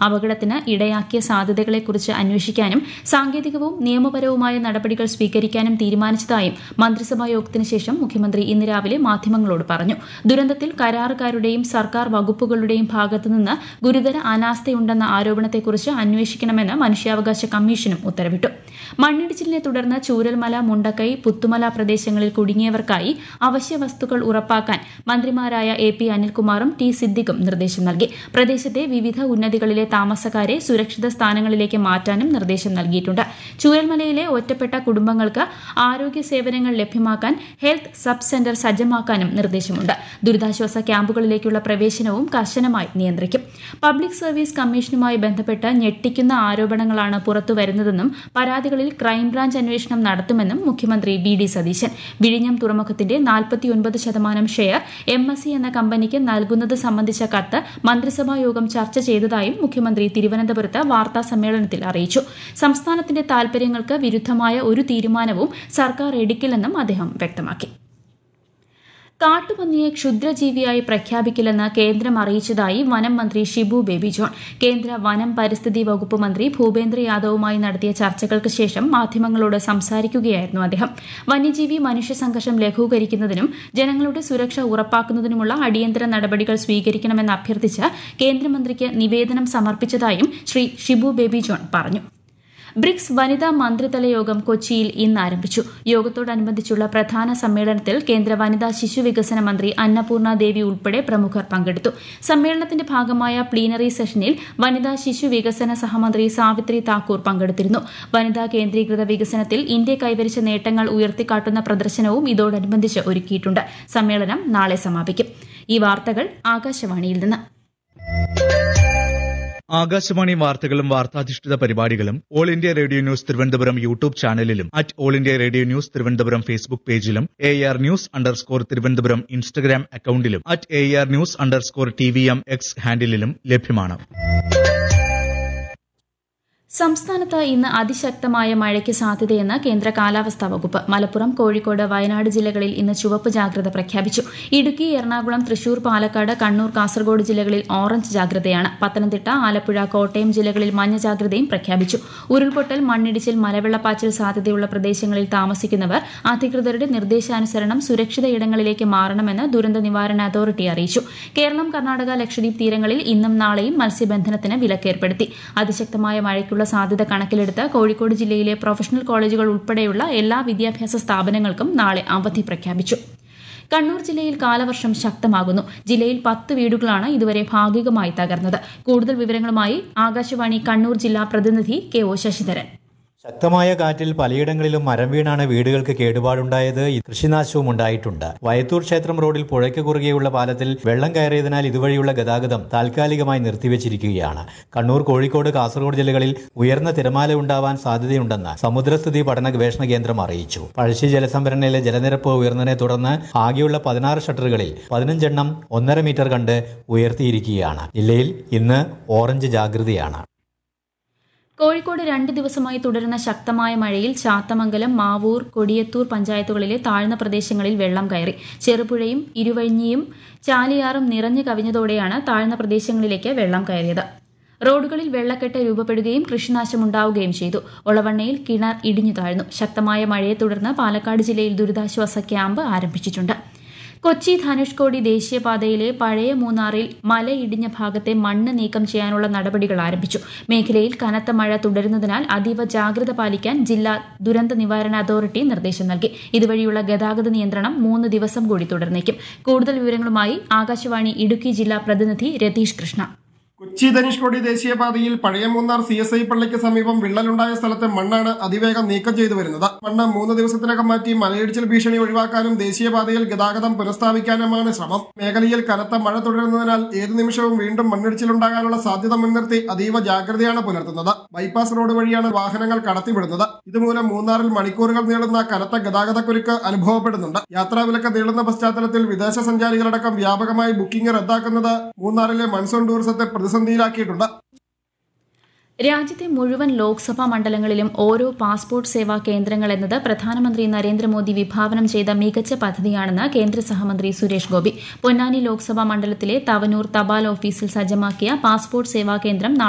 അപകടത്തിന് ഇടയാക്കിയ സാധ്യതകളെക്കുറിച്ച് അന്വേഷിക്കാനും സാങ്കേതികവും നിയമപരവുമായ നടപടികൾ സ്വീകരിക്കാനും തീരുമാനിച്ചതായും മന്ത്രിസഭാ യോഗത്തിന് ശേഷം മുഖ്യമന്ത്രി ഇന്ന് രാവിലെ മാധ്യമങ്ങളോട് പറഞ്ഞു ദുരന്തത്തിൽ കരാറുകാരുടെയും സർക്കാർ വകുപ്പുകളുടെയും ഭാഗത്തുനിന്ന് ഗുരുതര അനാസ്ഥയുണ്ടെന്ന ആരോപണത്തെക്കുറിച്ച് അന്വേഷിക്കണമെന്ന് മനുഷ്യാവകാശ കമ്മീഷനും ഉത്തരവിട്ടു മണ്ണിടിച്ചിലിനെ തുടർന്ന് ചൂരൽമല മുണ്ടക്കൈ പുത്തുമല പ്രദേശങ്ങളിൽ കുടുങ്ങിയവർക്കായി അവശ്യ വസ്തുക്കൾ ഉറപ്പാക്കാൻ മന്ത്രിമാരായ എ പി അനിൽകുമാറും ടി സിദ്ദിഖും നിർദ്ദേശം നൽകി പ്രദേശത്തെ വിവിധ ഉന്നതികളിലെ താമസക്കാരെ സുരക്ഷിത സ്ഥാനങ്ങളിലേക്ക് മാറ്റാനും നിർദ്ദേശം നൽകിയിട്ടുണ്ട് ചൂരൽമലയിലെ ഒറ്റപ്പെട്ട കുടുംബങ്ങൾക്ക് ആരോഗ്യ സേവനങ്ങൾ ലഭ്യമാക്കാൻ ഹെൽത്ത് സബ് സെന്റർ സജ്ജമാക്കാനും നിർദ്ദേശമുണ്ട് ദുരിതാശ്വാസ ക്യാമ്പുകളിലേക്കുള്ള പ്രവേശനവും കർശനമായി നിയന്ത്രിക്കും പബ്ലിക് സർവീസ് കമ്മീഷനുമായി ബന്ധപ്പെട്ട് ഞെട്ടിക്കുന്ന ആരോപണങ്ങളാണ് പുറത്തുവരുന്നതെന്നും പരാതികളിൽ ക്രൈംബ്രാഞ്ച് അന്വേഷണം നടത്തുമെന്നും മുഖ്യമന്ത്രി വി ഡി സതീശൻ വിഴിഞ്ഞം തുറമുഖത്തിന്റെ നാൽപ്പത്തിയൊൻപത് ശതമാനം ഷെയർ എം എസ് സി എന്ന കമ്പനിക്ക് നൽകുന്നത് സംബന്ധിച്ച കത്ത് മന്ത്രിസഭാ യോഗം ചർച്ച ചെയ്തതായും മുഖ്യമന്ത്രി തിരുവനന്തപുരത്ത് വാർത്താ സമ്മേളനത്തിൽ അറിയിച്ചു സംസ്ഥാനത്തിന്റെ താൽപര്യങ്ങൾക്ക് വിരുദ്ധമായ ഒരു തീരുമാനവും സർക്കാർ എടുക്കില്ലെന്നും അദ്ദേഹം വ്യക്തമാക്കി കാട്ടുപന്നിയെ ക്ഷുദ്രജീവിയായി പ്രഖ്യാപിക്കില്ലെന്ന് കേന്ദ്രം അറിയിച്ചതായി വനം മന്ത്രി ഷിബു ബേബി ജോൺ കേന്ദ്ര വനം പരിസ്ഥിതി വകുപ്പ് മന്ത്രി ഭൂപേന്ദ്ര യാദവുമായി നടത്തിയ ചർച്ചകൾക്ക് ശേഷം മാധ്യമങ്ങളോട് സംസാരിക്കുകയായിരുന്നു അദ്ദേഹം വന്യജീവി മനുഷ്യ സംഘർഷം ലഘൂകരിക്കുന്നതിനും ജനങ്ങളുടെ സുരക്ഷ ഉറപ്പാക്കുന്നതിനുമുള്ള അടിയന്തര നടപടികൾ സ്വീകരിക്കണമെന്ന് അഭ്യർത്ഥിച്ച് കേന്ദ്രമന്ത്രിക്ക് നിവേദനം സമർപ്പിച്ചതായും ശ്രീ ഷിബു ബേബി ജോൺ പറഞ്ഞു ബ്രിക്സ് വനിതാ മന്ത്രിതല യോഗം കൊച്ചിയിൽ ഇന്ന് ആരംഭിച്ചു യോഗത്തോടനുബന്ധിച്ചുള്ള പ്രധാന സമ്മേളനത്തിൽ കേന്ദ്ര വനിതാ ശിശു വികസന മന്ത്രി അന്നപൂർണ ദേവി ഉൾപ്പെടെ പ്രമുഖർ പങ്കെടുത്തു സമ്മേളനത്തിന്റെ ഭാഗമായ പ്ലീനറി സെഷനിൽ വനിതാ ശിശു വികസന സഹമന്ത്രി സാവിത്രി താക്കൂർ പങ്കെടുത്തിരുന്നു വനിതാ കേന്ദ്രീകൃത വികസനത്തിൽ ഇന്ത്യ കൈവരിച്ച നേട്ടങ്ങൾ ഉയർത്തിക്കാട്ടുന്ന പ്രദർശനവും ഇതോടനുബന്ധിച്ച് ഒരുക്കിയിട്ടുണ്ട് സമ്മേളനം നാളെ സമാപിക്കും ഈ വാർത്തകൾ ആകാശവാണിയിൽ നിന്ന് ആകാശവാണി വാർത്തകളും വാർത്താധിഷ്ഠിത പരിപാടികളും All India Radio news Thiruvananthapuram YouTube ചാനലിലും at All India Radio news Thiruvananthapuram Facebook പേജിലും A R news underscore Thiruvananthapuram Instagram അക്കൌണ്ടിലും at A R news underscore T V M X ഹാൻഡിലും ലഭ്യമാണ് സംസ്ഥാനത്ത് ഇന്ന് അതിശക്തമായ മഴയ്ക്ക് സാധ്യതയെന്ന് കേന്ദ്ര കാലാവസ്ഥാ വകുപ്പ് മലപ്പുറം കോഴിക്കോട് വയനാട് ജില്ലകളിൽ ഇന്ന് ചുവപ്പ് ജാഗ്രത പ്രഖ്യാപിച്ചു ഇടുക്കി എറണാകുളം തൃശൂർ പാലക്കാട് കണ്ണൂർ കാസർഗോഡ് ജില്ലകളിൽ ഓറഞ്ച് ജാഗ്രതയാണ് പത്തനംതിട്ട ആലപ്പുഴ കോട്ടയം ജില്ലകളിൽ മഞ്ഞ ജാഗ്രതയും പ്രഖ്യാപിച്ചു ഉരുൾപൊട്ടൽ മണ്ണിടിച്ചിൽ മലവെള്ളപ്പാച്ചിൽ സാധ്യതയുള്ള പ്രദേശങ്ങളിൽ താമസിക്കുന്നവർ അധികൃതരുടെ നിർദ്ദേശാനുസരണം സുരക്ഷിത ഇടങ്ങളിലേക്ക് മാറണമെന്ന് ദുരന്ത നിവാരണ അതോറിറ്റി അറിയിച്ചു കേരളം കർണാടക ലക്ഷദ്വീപ് തീരങ്ങളിൽ ഇന്നും നാളെയും മത്സ്യബന്ധനത്തിന് വിലക്കേർപ്പെടുത്തി അതിശക്തമായ മഴയ്ക്കുള്ള സാധ്യത കണക്കിലെടുത്ത് കോഴിക്കോട് ജില്ലയിലെ പ്രൊഫഷണൽ കോളേജുകൾ ഉൾപ്പെടെയുള്ള എല്ലാ വിദ്യാഭ്യാസ സ്ഥാപനങ്ങൾക്കും നാളെ അവധി പ്രഖ്യാപിച്ചു കണ്ണൂർ ജില്ലയിൽ കാലവർഷം ശക്തമാകുന്നു ജില്ലയിൽ പത്ത് വീടുകളാണ് ഇതുവരെ ഭാഗികമായി തകർന്നത് കൂടുതൽ വിവരങ്ങളുമായി ആകാശവാണി കണ്ണൂർ ജില്ലാ പ്രതിനിധി കെ ഒ ശശിധരൻ ശക്തമായ കാറ്റിൽ പലയിടങ്ങളിലും മരം വീണാണ് വീടുകൾക്ക് കേടുപാടുണ്ടായത് കൃഷിനാശവും ഉണ്ടായിട്ടുണ്ട് വയത്തൂർ ക്ഷേത്രം റോഡിൽ പുഴയ്ക്ക് കുറുകെയുള്ള പാലത്തിൽ വെള്ളം കയറിയതിനാൽ ഇതുവഴിയുള്ള ഗതാഗതം താൽക്കാലികമായി നിർത്തിവച്ചിരിക്കുകയാണ് കണ്ണൂർ കോഴിക്കോട് കാസർഗോഡ് ജില്ലകളിൽ ഉയർന്ന തിരമാല ഉണ്ടാവാൻ സാധ്യതയുണ്ടെന്ന് സമുദ്രസ്ഥിതി പഠന ഗവേഷണ കേന്ദ്രം അറിയിച്ചു പഴശ്ശി ജലസംഭരണിയിലെ ജലനിരപ്പ് ഉയർന്നതിനെ തുടർന്ന് ആകെയുള്ള പതിനാറ് ഷട്ടറുകളിൽ പതിനഞ്ചെണ്ണം ഒന്നര മീറ്റർ കണ്ട് ഉയർത്തിയിരിക്കുകയാണ് ജില്ലയിൽ ഇന്ന് ഓറഞ്ച് ജാഗ്രതയാണ് കോഴിക്കോട് രണ്ട് ദിവസമായി തുടരുന്ന ശക്തമായ മഴയിൽ ചാത്തമംഗലം മാവൂർ കൊടിയത്തൂർ പഞ്ചായത്തുകളിലെ താഴ്ന്ന പ്രദേശങ്ങളിൽ വെള്ളം കയറി ചെറുപുഴയും ഇരുവഴിഞ്ഞിയും ചാലിയാറും നിറഞ്ഞു കവിഞ്ഞതോടെയാണ് താഴ്ന്ന പ്രദേശങ്ങളിലേക്ക് വെള്ളം കയറിയത് റോഡുകളിൽ വെള്ളക്കെട്ട് രൂപപ്പെടുകയും കൃഷിനാശമുണ്ടാവുകയും ചെയ്തു ഒളവണ്ണയിൽ കിണർ ഇടിഞ്ഞു താഴ്ന്നു ശക്തമായ മഴയെ തുടർന്ന് പാലക്കാട് ജില്ലയിൽ ദുരിതാശ്വാസ ക്യാമ്പ് ആരംഭിച്ചിട്ടുണ്ട് കൊച്ചി ധനുഷ്കോടി ദേശീയപാതയിലെ പഴയ മൂന്നാറിൽ മലയിടിഞ്ഞ ഭാഗത്തെ മണ്ണ് നീക്കം ചെയ്യാനുള്ള നടപടികൾ ആരംഭിച്ചു മേഖലയിൽ കനത്ത മഴ തുടരുന്നതിനാൽ അതീവ ജാഗ്രത പാലിക്കാൻ ജില്ലാ ദുരന്ത നിവാരണ അതോറിറ്റി നിർദ്ദേശം നൽകി ഇതുവഴിയുള്ള ഗതാഗത നിയന്ത്രണം മൂന്ന് ദിവസം കൂടി തുടർന്നേക്കും കൂടുതൽ വിവരങ്ങളുമായി ആകാശവാണി ഇടുക്കി ജില്ലാ പ്രതിനിധി രതീഷ് കൃഷ്ണ കൊച്ചി ധനുഷ്കോടി ദേശീയപാതയിൽ പഴയ മൂന്നാർ സി എസ് ഐ പള്ളിക്ക് സമീപം വിള്ളലുണ്ടായ സ്ഥലത്തെ മണ്ണാണ് അതിവേഗം നീക്കം ചെയ്തു വരുന്നത് മണ്ണ് മൂന്ന് ദിവസത്തിനകം മാറ്റി മലയിടിച്ചിൽ ഭീഷണി ഒഴിവാക്കാനും ദേശീയപാതയിൽ ഗതാഗതം പുനഃസ്ഥാപിക്കാനുമാണ് ശ്രമം മേഖലയിൽ കനത്ത മഴ തുടരുന്നതിനാൽ ഏതു നിമിഷവും വീണ്ടും മണ്ണിടിച്ചിലുണ്ടാകാനുള്ള സാധ്യത മുൻനിർത്തി അതീവ ജാഗ്രതയാണ് പുലർത്തുന്നത് ബൈപ്പാസ് റോഡ് വഴിയാണ് വാഹനങ്ങൾ കടത്തിവിടുന്നത് ഇതുമൂലം മൂന്നാറിൽ മണിക്കൂറുകൾ നീളുന്ന കനത്ത ഗതാഗതക്കുരുക്ക് അനുഭവപ്പെടുന്നുണ്ട് യാത്രാവിലക്ക് നീളുന്ന പശ്ചാത്തലത്തിൽ വിദേശ സഞ്ചാരികളടക്കം വ്യാപകമായി ബുക്കിംഗ് റദ്ദാക്കുന്നത് മൂന്നാറിലെ മൺസൂൺ ടൂറിസത്തെ പ്രതിസന്ധിയിലാക്കിയിട്ടുണ്ട് രാജ്യത്തെ മുഴുവൻ ലോക്സഭാ മണ്ഡലങ്ങളിലും ഓരോ പാസ്പോർട്ട് സേവാ കേന്ദ്രങ്ങൾ എന്നത് പ്രധാനമന്ത്രി നരേന്ദ്രമോദി വിഭാവനം ചെയ്ത മികച്ച പദ്ധതിയാണെന്ന് കേന്ദ്ര സഹമന്ത്രി സുരേഷ് ഗോപി പൊന്നാനി ലോക്സഭാ മണ്ഡലത്തിലെ തവനൂർ തപാൽ ഓഫീസിൽ സജ്ജമാക്കിയ പാസ്പോർട്ട് സേവാ കേന്ദ്രം